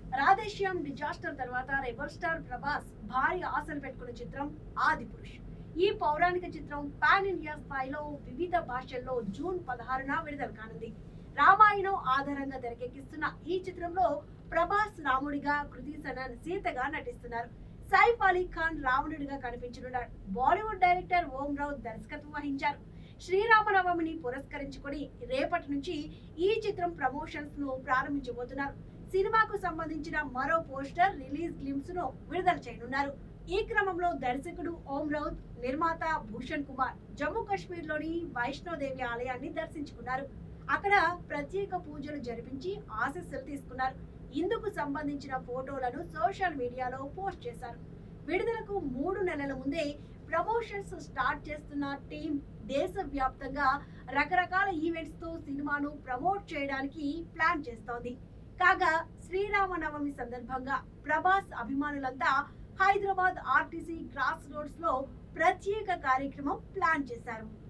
Radhe Shyam disaster తర్వాత rebel star Prabhas భారీ ఆశలు పెట్టుకున్న చిత్రం ఆది పురుష్ ఈ పౌరాణిక చిత్రం పాన్ ఇండియా స్థాయిలో వివిధ భాషల్లో జూన్ పదహారున విడుదల కానుంది రామాయణం ఆధారంగా తెరకెక్కిస్తున్న ఈ చిత్రంలో ప్రభాస్ రాముడిగా కృతి సనన్ సీతగా నటిస్తున్నారు సైఫ్ అలీ ఖాన్ రావణుడిగా కనిపించనున్నాడు బాలీవుడ్ డైరెక్టర్ ఓం రావు దర్శకత్వం వహించారు శ్రీరామనవమిని పురస్కరించుకొని రేపటి నుంచి ఈ చిత్రం ప్రమోషన్స్ ను ప్రారంభించబోతున్నారు సినిమాకు సంబంధించిన మరో పోస్టర్ రిలీజ్ గ్లిమ్స్ ను విడుదల చేయనున్నారు ఈ క్రమంలో దర్శకుడు ఓం రౌత్ నిర్మాత భూషణ్ కుమార్ జమ్మూ కాశ్మీర్ లోని వైష్ణోదేవి ఆలయాన్ని దర్శించుకున్నారు అక్కడ ప్రత్యేక పూజలు జరిపించి ఆశీస్సులు తీసుకున్నారు ఇందుకు సంబంధించిన ఫోటోలను సోషల్ మీడియాలో పోస్ట్ చేశారు విడుదలకు మూడు నెలల ముందే ప్రమోషన్స్ స్టార్ట్ చేస్తున్న టీం దేశవ్యాప్తంగా రకరకాల ఈవెంట్స్ తో సినిమాను ప్రమోట్ చేయడానికి ప్లాన్ చేస్తోంది కాగా శ్రీరామనవమి సందర్భంగా ప్రభాస్ అభిమానులంతా హైదరాబాద్ ఆర్టీసీ క్రాస్ రోడ్స్ లో ప్రత్యేక కార్యక్రమం ప్లాన్ చేశారు